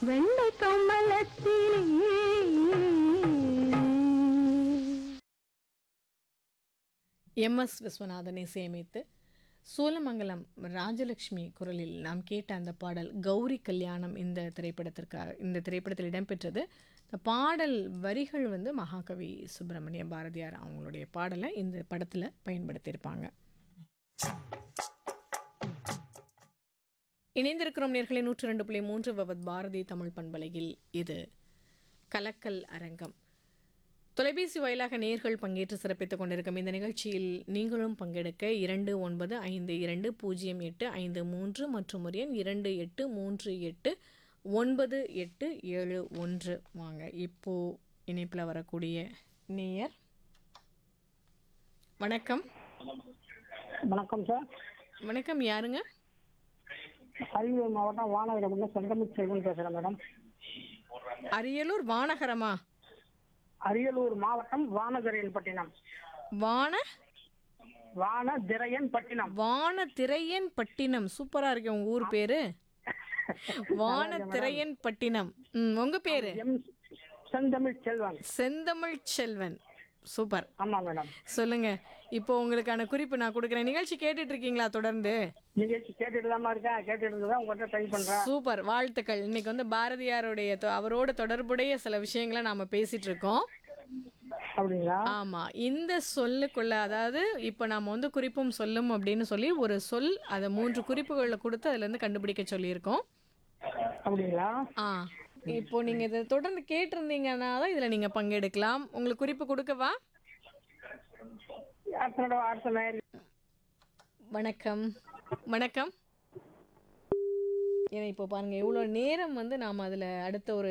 வெள்ளை கமலத்திலே M S விஸ்வநாதனை சேமித்து சூலமங்கலம் ராஜலட்சுமி குரலில் நாம் கேட்ட அந்த பாடல் கௌரி கல்யாணம் இந்த திரைப்படத்திற்காக இந்த திரைப்படத்தில் இடம்பெற்றது இந்த பாடல் வரிகள் வந்து மகாகவி சுப்பிரமணிய பாரதியார் அவங்களுடைய பாடலை இந்த படத்தில் பயன்படுத்தியிருப்பாங்க இணைந்திருக்கிறோம் நேர்களை நூற்று ரெண்டு புள்ளி மூன்று பவத் பாரதி தமிழ் பண்பலையில் இது கலக்கல் அரங்கம் தொலைபேசி வாயிலாக நேர்கள் பங்கேற்று சிறப்பித்துக் கொண்டிருக்கும் இந்த நிகழ்ச்சியில் நீங்களும் பங்கெடுக்க இரண்டு ஒன்பது ஐந்து இரண்டு பூஜ்ஜியம் எட்டு ஐந்து மூன்று மற்றும் ஒரு எண் இரண்டு எட்டு மூன்று எட்டு ஒன்பது எட்டு ஏழு ஒன்று வாங்க இப்போ இணைப்பில் வரக்கூடிய நேயர் வணக்கம் வணக்கம் சார் வணக்கம் யாருங்க அரியலூர் மாவட்டம் வானகரம் செந்தமிழ் செல்வன் பேசுறேன் மேடம் அரியலூர் வானகரமா அரியலூர் மாவட்டம் வானகரையன்பட்டினம் வான வானதிரையன்பட்டினம் வான திரையன் பட்டினம் சூப்பரா இருக்கு உங்க ஊர் பேரு வான திரையன் பட்டினம் ம் உங்க பேரு எம் செந்தமிழ் செல்வன் செந்தமிழ் செல்வன் சூப்பர் ஆமா மேடம் சொல்லுங்க இப்போ உங்களுக்கான குறிப்பு நான் கொடுக்குறேன் நிகழ்ச்சி கேட்டுட்டு இருக்கீங்களா தொடர்ந்து நிகழ்ச்சி கேட்டுட்டு தான் இருக்கேன் கேட்டுட்டு இருந்ததா உங்கள்கிட்ட ட்ரை பண்றேன் சூப்பர் வாழ்த்துக்கள் இன்னைக்கு வந்து பாரதியாருடைய தொ- அவரோட தொடர்புடைய சில விஷயங்களை நாம பேசிட்டு இருக்கோம் அப்படிங்களா ஆமா இந்த சொல்லுக்குள்ள அதாவது இப்போ நாம வந்து குறிப்பும் சொல்லும் அப்படின்னு சொல்லி ஒரு சொல் அதை மூன்று குறிப்புகளை கொடுத்து அதுல இருந்து கண்டுபிடிக்க சொல்லியிருக்கோம் அப்படிங்களா ஆ இப்போ நீங்க இதை தொடர்ந்து கேட்டிருந்தீங்கன்னா தான் இதுல நீங்க பங்கெடுக்கலாம் உங்களுக்கு குறிப்பு கொடுக்கவா அடுத்த அடுத்த நேரம் வணக்கம் வணக்கம் ஏன்னா இப்போ பாருங்க எவ்வளோ நேரம் வந்து நாம் அதில் அடுத்த ஒரு